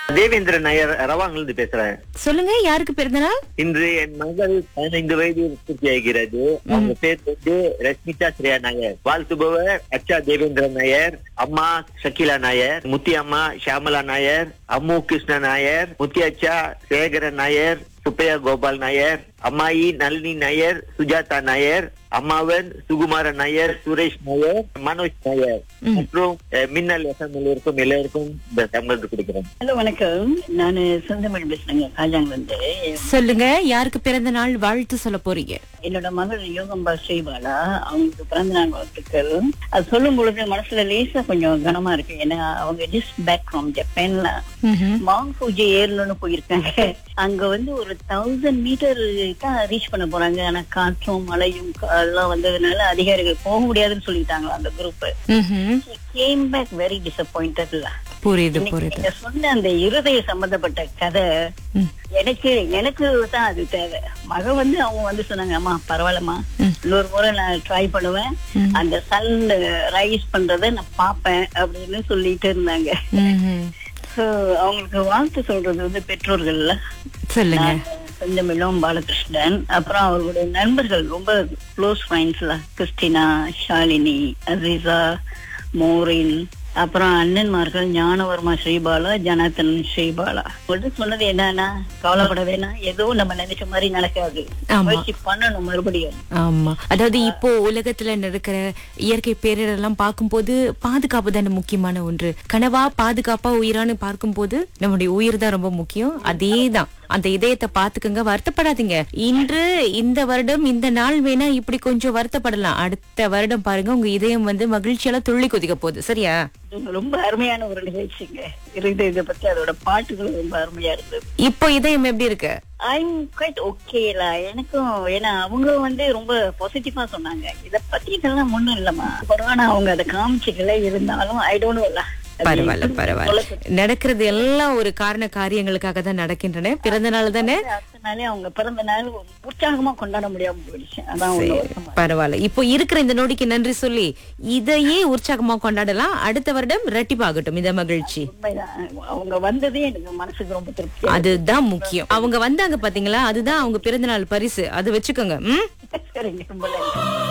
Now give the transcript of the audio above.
தேவேந்திரன் நாயர் ரவாங்கல இருந்து பேசுறேன் சொல்லுங்க யாருக்கு பிறந்தநாள் இன்று என் மகள் பதினைந்து வயது பூர்த்தி ஆகிறது அவங்க பேர் வந்து ரஷ்மிதா ஸ்ரேயா நாயர் வாழ்த்துபவர் அச்சா தேவேந்திரன் நாயர் அம்மா ஷக்கிலா நாயர் முத்தி அம்மா ஷியாமலா நாயர் அம்மு கிருஷ்ண நாயர் முத்தி அச்சா சேகரன் நாயர் சுப்பையா கோபால் நாயர் அம்மாயி நளினி நாயர் சுஜாதா நாயர் அம்மாவன் சுகுமாரன் நாயர் சுரேஷ் நாயர் மனோஜ் நாயர் மற்றும் அஹ், மின்னல் எஃப்எம் இருக்கும் எல்லாருக்கும் இந்த தமிழ் கொடுக்கிறேன் ஹலோ வணக்கம் நான் சொந்தமிழ் பேசுறேங்க காஜாங்கிலிருந்து சொல்லுங்க யாருக்கு பிறந்த நாள் வாழ்த்து சொல்ல போறீங்க என்னோட மகள் யோகம்பா ஸ்ரீபாலா அவங்களுக்கு பிறந்த நாள் வாழ்த்துக்கள் அது சொல்லும் பொழுது மனசுல லேசா கொஞ்சம் கனமா இருக்கு ஏன்னா அவங்க ஜஸ்ட் பேக் ஃப்ரம் ஜப்பான்ல ம்ஹும். மாங் பூஜை ஏறணும்னு போயிருக்காங்க அங்க வந்து ஒரு தௌசண்ட் மீட்டர் தான் ரீச் பண்ண போறாங்க ஆனா காற்றும் மழையும் எல்லாம் வந்ததுனால அதிகாரிகள் போக முடியாதுன்னு சொல்லிட்டாங்க அந்த குரூப் ம்ஹும். கேம் பேக் வெரி டிசப்பாயிண்டட்ல புரியுது இன்னைக்கு புரியுது நீங்க சொன்ன அந்த இருதய சம்பந்தப்பட்ட கதை ம். எனக்கு எனக்கு தான் அது தேவை மக வந்து அவங்க வந்து சொன்னாங்க அம்மா பரவாயில்லம்மா ம். இன்னொரு முறை நான் ட்ரை பண்ணுவேன் ம். அந்த சன் ரைஸ் பண்றத நான் பாப்பேன் அப்படின்னு சொல்லிட்டு இருந்தாங்க ம்ஹும். சோ அவங்களுக்கு வாழ்த்து சொல்றது வந்து பெற்றோர்கள்ல சொல்லுங்க செந்தமிழும் பாலகிருஷ்ணன் அப்புறம் அவர்களுடைய நண்பர்கள் ரொம்ப க்ளோஸ் ஃப்ரெண்ட்ஸ்ல கிறிஸ்டினா ஷாலினி அசீசா மோரின் அப்புறம் அண்ணன்மார்கள் ஞானவர்மா ஸ்ரீபாலா ஜனார்த்தன் ஸ்ரீபாலா வந்து சொன்னது என்னன்னா கவலைப்பட வேணாம் ஏதோ நம்ம நினைச்ச மாதிரி நடக்காது ஆமா. முயற்சி பண்ணணும் மறுபடியும் ஆமா அதாவது இப்போ உலகத்துல நடக்கிற இயற்கை பேரிடரெல்லாம் பார்க்கும்போது பாதுகாப்பு தானே முக்கியமான ஒன்று கனவா பாதுகாப்பா உயிரான்னு பார்க்கும்போது நம்முடைய உயிர் தான் ரொம்ப முக்கியம் அதேதான் அந்த இதயத்தை பாத்துக்கங்க வருத்தப்படாதீங்க இன்று இந்த வருடம் இந்த நாள் வேணா இப்படி கொஞ்சம் வருத்தப்படலாம் அடுத்த வருடம் பாருங்க உங்க இதயம் வந்து மகிழ்ச்சியால துள்ளி குதிக்க போகுது சரியா இது ரொம்ப அருமையான ஒரு நிகழ்ச்சிங்க இருந்து இதை பத்தி அதோட பாட்டுகளும் ரொம்ப அருமையா இருந்தது இப்போ இதயம் எப்படி இருக்கு ஐம் குவைட் ஓகேல எனக்கும் ஏன்னா அவங்க வந்து ரொம்ப பாசிட்டிவா சொன்னாங்க இத பத்தி இதெல்லாம் ஒண்ணும் இல்லம்மா கொரோனா அவங்க அதை காமிச்சிக்கல இருந்தாலும் ஐ டோன்ட் நோ பரவாயில்ல பரவாயில்ல நடக்கிறது எல்லாம் ஒரு காரண காரியங்களுக்காக தான் நடக்கின்றன பிறந்த நாள் தானே அடுத்த நாளே அவங்க பிறந்த நாள் உற்சாகமா கொண்டாட முடியாம போயிடுச்சு அதான் ஒண்ணு வருத்தமா பரவாயில்ல இப்போ இருக்கிற இந்த நொடிக்கு நன்றி சொல்லி இதையே உற்சாகமா கொண்டாடலாம் அடுத்த வருடம் ரெட்டிப்பாகட்டும் இந்த மகிழ்ச்சி உண்மைதான் அவங்க வந்ததே எனக்கு மனசுக்கு ரொம்ப திருப்தி அதுதான் முக்கியம் அவங்க வந்தாங்க பாத்தீங்களா அதுதான் அவங்க பிறந்த நாள் பரிசு அது வச்சுக்கோங்க ம் சரிங்க ரொம்ப நன்றி